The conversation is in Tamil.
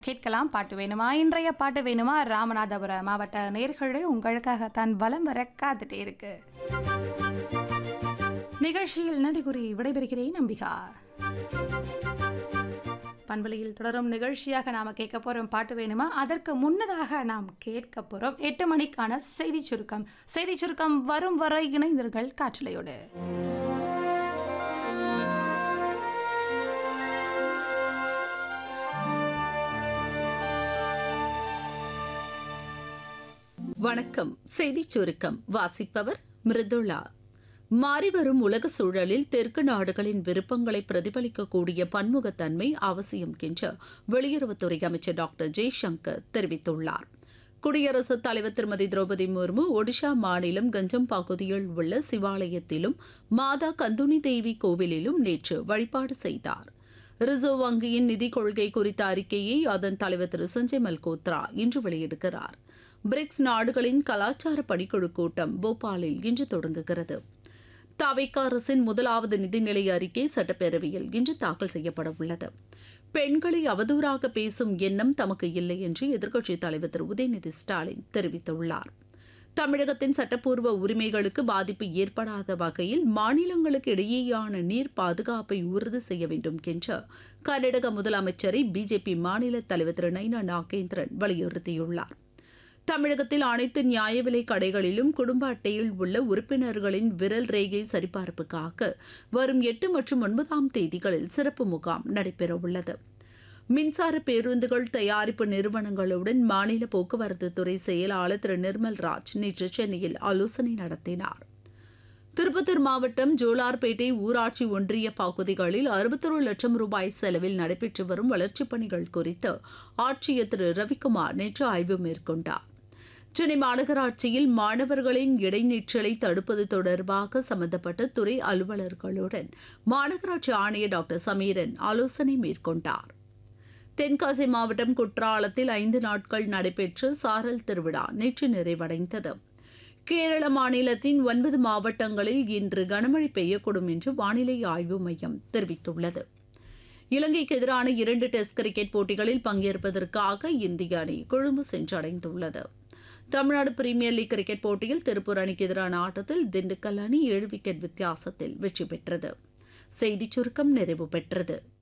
கேட்கலாம் பாட்டு வேணுமா இன்றைய பாட்டு வேணுமா ராமநாதபுரம் மாவட்ட நேர்களே உங்களுக்காகத்தான் வலம் வர காத்துட்டே இருக்கு நிகழ்ச்சியில் நன்றி கூறி விடைபெறுகிறேன் நம்பிகா பண்பலையில் தொடரும் நிகழ்ச்சியாக நாம கேட்க போறோம் பாட்டு வேணுமா அதற்கு முன்னதாக நாம் கேட்க போறோம் எட்டு மணிக்கான செய்தி சுருக்கம் செய்தி சுருக்கம் வரும் வரை இணைந்தீர்கள் காற்றலையோடு வணக்கம் செய்திச் சுருக்கம் வாசிப்பவர் மிருதுளா மாறிவரும் உலக சூழலில் தெற்கு நாடுகளின் விருப்பங்களை பிரதிபலிக்கக்கூடிய பன்முகத்தன்மை அவசியம் என்று வெளியுறவுத்துறை அமைச்சர் டாக்டர் ஜெய்சங்கர் தெரிவித்துள்ளார் குடியரசுத் தலைவர் திருமதி திரௌபதி முர்மு ஒடிஷா மாநிலம் கஞ்சம் பகுதியில் உள்ள சிவாலயத்திலும் மாதா கந்துனி தேவி கோவிலிலும் நேற்று வழிபாடு செய்தார் ரிசர்வ் வங்கியின் நிதிக் கொள்கை குறித்த அறிக்கையை அதன் தலைவர் திரு சஞ்சய் மல்கோத்ரா இன்று வெளியிடுகிறார் பிரிக்ஸ் நாடுகளின் கலாச்சார பணிக்குழு கூட்டம் போபாலில் இன்று தொடங்குகிறது தவிக அரசின் முதலாவது நிதிநிலை அறிக்கை சட்டப்பேரவையில் இன்று தாக்கல் செய்யப்பட உள்ளது பெண்களை அவதூறாக பேசும் எண்ணம் தமக்கு இல்லை என்று எதிர்க்கட்சித் தலைவர் திரு உதயநிதி ஸ்டாலின் தெரிவித்துள்ளார் தமிழகத்தின் சட்டப்பூர்வ உரிமைகளுக்கு பாதிப்பு ஏற்படாத வகையில் மாநிலங்களுக்கு இடையேயான நீர் பாதுகாப்பை உறுதி செய்ய வேண்டும் என்று கர்நாடக முதலமைச்சரை பிஜேபி மாநில தலைவர் திரு நைனா நாகேந்திரன் வலியுறுத்தியுள்ளார் தமிழகத்தில் அனைத்து நியாய விலை கடைகளிலும் குடும்ப அட்டையில் உள்ள உறுப்பினர்களின் விரல் ரேகை சரிபார்ப்புக்காக வரும் எட்டு மற்றும் ஒன்பதாம் தேதிகளில் சிறப்பு முகாம் நடைபெறவுள்ளது மின்சார பேருந்துகள் தயாரிப்பு நிறுவனங்களுடன் மாநில போக்குவரத்து துறை செயலாளர் திரு நிர்மல் ராஜ் நேற்று சென்னையில் ஆலோசனை நடத்தினார் திருப்பத்தூர் மாவட்டம் ஜோலார்பேட்டை ஊராட்சி ஒன்றிய பகுதிகளில் அறுபத்தொரு லட்சம் ரூபாய் செலவில் நடைபெற்று வரும் வளர்ச்சிப் பணிகள் குறித்து ஆட்சியர் திரு ரவிக்குமார் நேற்று ஆய்வு மேற்கொண்டார் சென்னை மாநகராட்சியில் மாணவர்களின் இடைநிற்றலை தடுப்பது தொடர்பாக சம்பந்தப்பட்ட துறை அலுவலர்களுடன் மாநகராட்சி ஆணையர் டாக்டர் சமீரன் ஆலோசனை மேற்கொண்டார் தென்காசி மாவட்டம் குற்றாலத்தில் ஐந்து நாட்கள் நடைபெற்ற சாரல் திருவிழா நேற்று நிறைவடைந்தது கேரள மாநிலத்தின் ஒன்பது மாவட்டங்களில் இன்று கனமழை பெய்யக்கூடும் என்று வானிலை ஆய்வு மையம் தெரிவித்துள்ளது இலங்கைக்கு எதிரான இரண்டு டெஸ்ட் கிரிக்கெட் போட்டிகளில் பங்கேற்பதற்காக இந்திய அணி கொழும்பு சென்றடைந்துள்ளது தமிழ்நாடு பிரீமியர் லீக் கிரிக்கெட் போட்டியில் திருப்பூர் அணிக்கு எதிரான ஆட்டத்தில் திண்டுக்கல் அணி ஏழு விக்கெட் வித்தியாசத்தில் வெற்றி பெற்றது செய்திச் சுருக்கம் நிறைவு பெற்றது